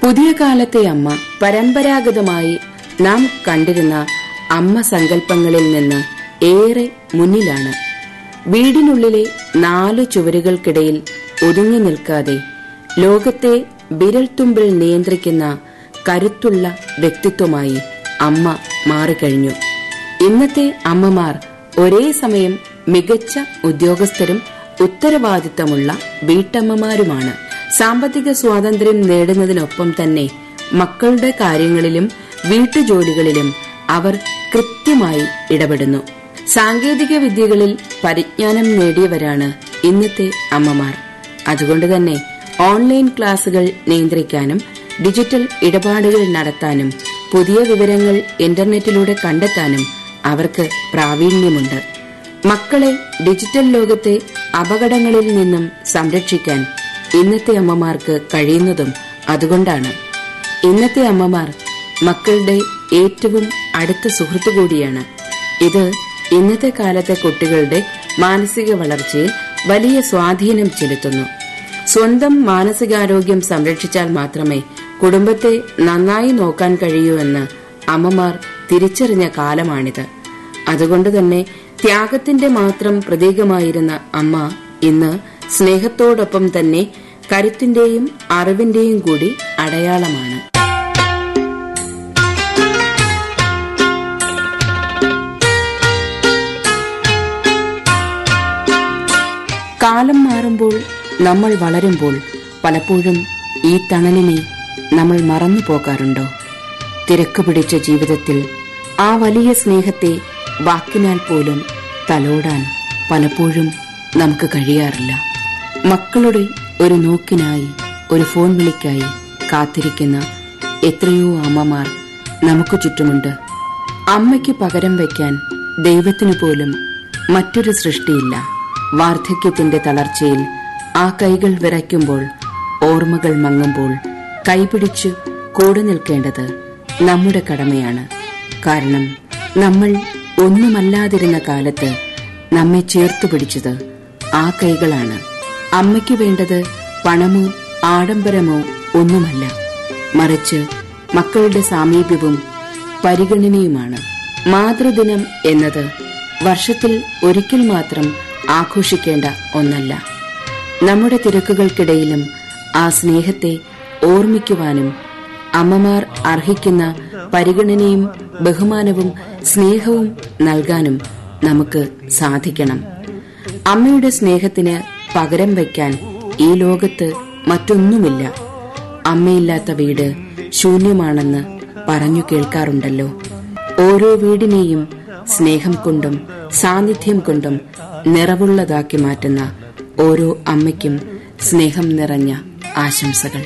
പുതിയ കാലത്തെ അമ്മ പരമ്പരാഗതമായി നാം കണ്ടിരുന്ന അമ്മ സങ്കല്പങ്ങളിൽ നിന്ന് ഏറെ മുന്നിലാണ് വീടിനുള്ളിലെ നാലു ചുവരുകൾക്കിടയിൽ ഒതുങ്ങി നിൽക്കാതെ ലോകത്തെ വിരൽത്തുമ്പിൽ നിയന്ത്രിക്കുന്ന കരുത്തുള്ള വ്യക്തിത്വമായി അമ്മ മാറിക്കഴിഞ്ഞു ഇന്നത്തെ അമ്മമാർ ഒരേ സമയം മികച്ച ഉദ്യോഗസ്ഥരും ഉത്തരവാദിത്തമുള്ള വീട്ടമ്മമാരുമാണ് സാമ്പത്തിക സ്വാതന്ത്ര്യം നേടുന്നതിനൊപ്പം തന്നെ മക്കളുടെ കാര്യങ്ങളിലും വീട്ടുജോലികളിലും അവർ കൃത്യമായി ഇടപെടുന്നു സാങ്കേതിക വിദ്യകളിൽ പരിജ്ഞാനം നേടിയവരാണ് ഇന്നത്തെ അമ്മമാർ അതുകൊണ്ട് തന്നെ ഓൺലൈൻ ക്ലാസുകൾ നിയന്ത്രിക്കാനും ഡിജിറ്റൽ ഇടപാടുകൾ നടത്താനും പുതിയ വിവരങ്ങൾ ഇന്റർനെറ്റിലൂടെ കണ്ടെത്താനും അവർക്ക് പ്രാവീണ്യമുണ്ട് മക്കളെ ഡിജിറ്റൽ ലോകത്തെ അപകടങ്ങളിൽ നിന്നും സംരക്ഷിക്കാൻ ഇന്നത്തെ അമ്മമാർക്ക് കഴിയുന്നതും അതുകൊണ്ടാണ് ഇന്നത്തെ അമ്മമാർ മക്കളുടെ ഏറ്റവും അടുത്ത സുഹൃത്തു കൂടിയാണ് ഇത് ഇന്നത്തെ കാലത്തെ കുട്ടികളുടെ മാനസിക വളർച്ചയിൽ വലിയ സ്വാധീനം ചെലുത്തുന്നു സ്വന്തം മാനസികാരോഗ്യം സംരക്ഷിച്ചാൽ മാത്രമേ കുടുംബത്തെ നന്നായി നോക്കാൻ കഴിയൂ എന്ന് അമ്മമാർ തിരിച്ചറിഞ്ഞ കാലമാണിത് അതുകൊണ്ട് തന്നെ ത്യാഗത്തിന്റെ മാത്രം പ്രതീകമായിരുന്ന അമ്മ ഇന്ന് സ്നേഹത്തോടൊപ്പം തന്നെ കരുത്തിന്റെയും അറിവിന്റെയും കൂടി അടയാളമാണ് കാലം മാറുമ്പോൾ നമ്മൾ വളരുമ്പോൾ പലപ്പോഴും ഈ തണലിനെ നമ്മൾ മറന്നു പോകാറുണ്ടോ തിരക്ക് പിടിച്ച ജീവിതത്തിൽ ആ വലിയ സ്നേഹത്തെ വാക്കിനാൽ പോലും തലോടാൻ പലപ്പോഴും നമുക്ക് കഴിയാറില്ല മക്കളുടെ ഒരു നോക്കിനായി ഒരു ഫോൺ വിളിക്കായി കാത്തിരിക്കുന്ന എത്രയോ അമ്മമാർ നമുക്ക് ചുറ്റുമുണ്ട് അമ്മയ്ക്ക് പകരം വയ്ക്കാൻ ദൈവത്തിനു പോലും മറ്റൊരു സൃഷ്ടിയില്ല വാർദ്ധക്യത്തിന്റെ തളർച്ചയിൽ ആ കൈകൾ വിറയ്ക്കുമ്പോൾ ഓർമ്മകൾ മങ്ങുമ്പോൾ കൈപിടിച്ചു കൂടെ നിൽക്കേണ്ടത് നമ്മുടെ കടമയാണ് കാരണം നമ്മൾ ഒന്നുമല്ലാതിരുന്ന കാലത്ത് നമ്മെ ചേർത്തു പിടിച്ചത് ആ കൈകളാണ് അമ്മയ്ക്ക് വേണ്ടത് പണമോ ആഡംബരമോ ഒന്നുമല്ല മറിച്ച് മക്കളുടെ സാമീപ്യവും പരിഗണനയുമാണ് മാതൃദിനം എന്നത് വർഷത്തിൽ ഒരിക്കൽ മാത്രം ആഘോഷിക്കേണ്ട ഒന്നല്ല നമ്മുടെ തിരക്കുകൾക്കിടയിലും ആ സ്നേഹത്തെ ഓർമ്മിക്കുവാനും അമ്മമാർ അർഹിക്കുന്ന പരിഗണനയും ബഹുമാനവും സ്നേഹവും നൽകാനും നമുക്ക് സാധിക്കണം അമ്മയുടെ സ്നേഹത്തിന് പകരം വയ്ക്കാൻ ഈ ലോകത്ത് മറ്റൊന്നുമില്ല അമ്മയില്ലാത്ത വീട് ശൂന്യമാണെന്ന് പറഞ്ഞു കേൾക്കാറുണ്ടല്ലോ ഓരോ വീടിനെയും സ്നേഹം കൊണ്ടും സാന്നിധ്യം കൊണ്ടും നിറവുള്ളതാക്കി മാറ്റുന്ന ഓരോ അമ്മയ്ക്കും സ്നേഹം നിറഞ്ഞ ആശംസകൾ